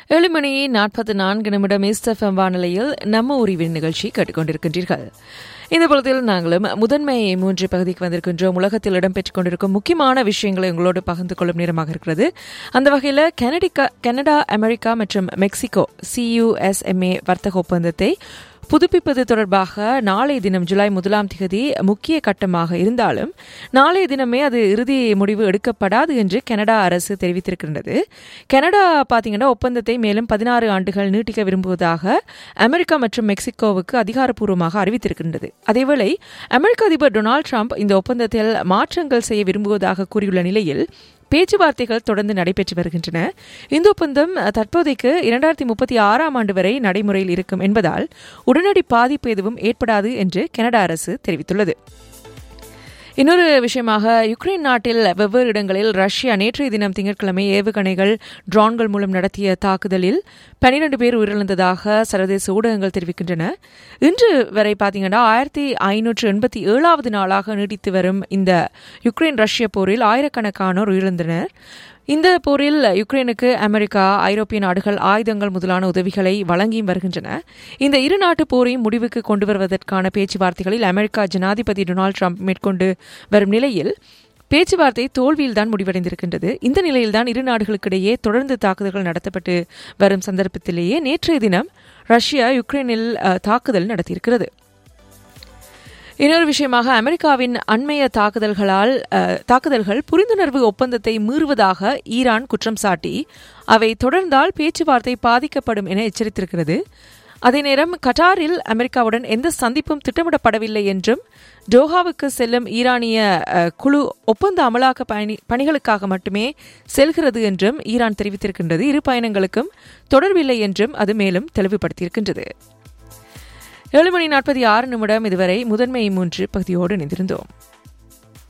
ஏழு மணி நாற்பத்தி நான்கு நிமிடம் இஸ்எஃப்எம் வானிலையில் நம்ம உரிவின் நிகழ்ச்சி கேட்டுக்கொண்டிருக்கின்றீர்கள் இந்த பொழுதில் நாங்களும் முதன்மை மூன்று பகுதிக்கு வந்திருக்கின்றோம் உலகத்தில் இடம்பெற்றுக் கொண்டிருக்கும் முக்கியமான விஷயங்களை உங்களோடு பகிர்ந்து கொள்ளும் நேரமாக இருக்கிறது அந்த வகையில் கனடிகா கனடா அமெரிக்கா மற்றும் மெக்சிகோ சியுஎஸ்எம்ஏ வர்த்தக ஒப்பந்தத்தை புதுப்பிப்பது தொடர்பாக நாளைய தினம் ஜூலை முதலாம் தேதி முக்கிய கட்டமாக இருந்தாலும் நாளைய தினமே அது இறுதி முடிவு எடுக்கப்படாது என்று கனடா அரசு தெரிவித்திருக்கின்றது கனடா பார்த்தீங்கன்னா ஒப்பந்தத்தை மேலும் பதினாறு ஆண்டுகள் நீட்டிக்க விரும்புவதாக அமெரிக்கா மற்றும் மெக்சிகோவுக்கு அதிகாரப்பூர்வமாக அறிவித்திருக்கின்றது அதேவேளை அமெரிக்க அதிபர் டொனால்டு ட்ரம்ப் இந்த ஒப்பந்தத்தில் மாற்றங்கள் செய்ய விரும்புவதாக கூறியுள்ள நிலையில் பேச்சுவார்த்தைகள் தொடர்ந்து நடைபெற்று வருகின்றன இந்த ஒப்பந்தம் தற்போதைக்கு இரண்டாயிரத்தி முப்பத்தி ஆறாம் ஆண்டு வரை நடைமுறையில் இருக்கும் என்பதால் உடனடி பாதிப்பு எதுவும் ஏற்படாது என்று கனடா அரசு தெரிவித்துள்ளது இன்னொரு விஷயமாக யுக்ரைன் நாட்டில் வெவ்வேறு இடங்களில் ரஷ்யா நேற்றைய தினம் திங்கட்கிழமை ஏவுகணைகள் ட்ரோன்கள் மூலம் நடத்திய தாக்குதலில் பனிரெண்டு பேர் உயிரிழந்ததாக சர்வதேச ஊடகங்கள் தெரிவிக்கின்றன இன்று வரை பார்த்தீங்கன்னா ஆயிரத்தி ஐநூற்று எண்பத்தி ஏழாவது நாளாக நீடித்து வரும் இந்த யுக்ரைன் ரஷ்ய போரில் ஆயிரக்கணக்கானோர் உயிரிழந்தனர் இந்த போரில் யுக்ரைனுக்கு அமெரிக்கா ஐரோப்பிய நாடுகள் ஆயுதங்கள் முதலான உதவிகளை வழங்கியும் வருகின்றன இந்த இரு நாட்டு போரையும் முடிவுக்கு கொண்டு வருவதற்கான பேச்சுவார்த்தைகளில் அமெரிக்கா ஜனாதிபதி டொனால்டு ட்ரம்ப் மேற்கொண்டு வரும் நிலையில் பேச்சுவார்த்தை தோல்வியில்தான் முடிவடைந்திருக்கின்றது இந்த நிலையில்தான் இரு நாடுகளுக்கிடையே தொடர்ந்து தாக்குதல்கள் நடத்தப்பட்டு வரும் சந்தர்ப்பத்திலேயே நேற்றைய தினம் ரஷ்யா யுக்ரைனில் தாக்குதல் நடத்தியிருக்கிறது இன்னொரு விஷயமாக அமெரிக்காவின் அண்மைய தாக்குதல்களால் தாக்குதல்கள் புரிந்துணர்வு ஒப்பந்தத்தை மீறுவதாக ஈரான் குற்றம் சாட்டி அவை தொடர்ந்தால் பேச்சுவார்த்தை பாதிக்கப்படும் என எச்சரித்திருக்கிறது அதே நேரம் கட்டாரில் அமெரிக்காவுடன் எந்த சந்திப்பும் திட்டமிடப்படவில்லை என்றும் டோஹாவுக்கு செல்லும் ஈரானிய குழு ஒப்பந்த அமலாக்க பணி பணிகளுக்காக மட்டுமே செல்கிறது என்றும் ஈரான் தெரிவித்திருக்கின்றது இரு பயணங்களுக்கும் தொடர்பில்லை என்றும் அது மேலும் தெளிவுபடுத்தியிருக்கின்றது ஏழு மணி நாற்பத்தி ஆறு நிமிடம் இதுவரை முதன்மை மூன்று பகுதியோடு இணைந்திருந்தோம்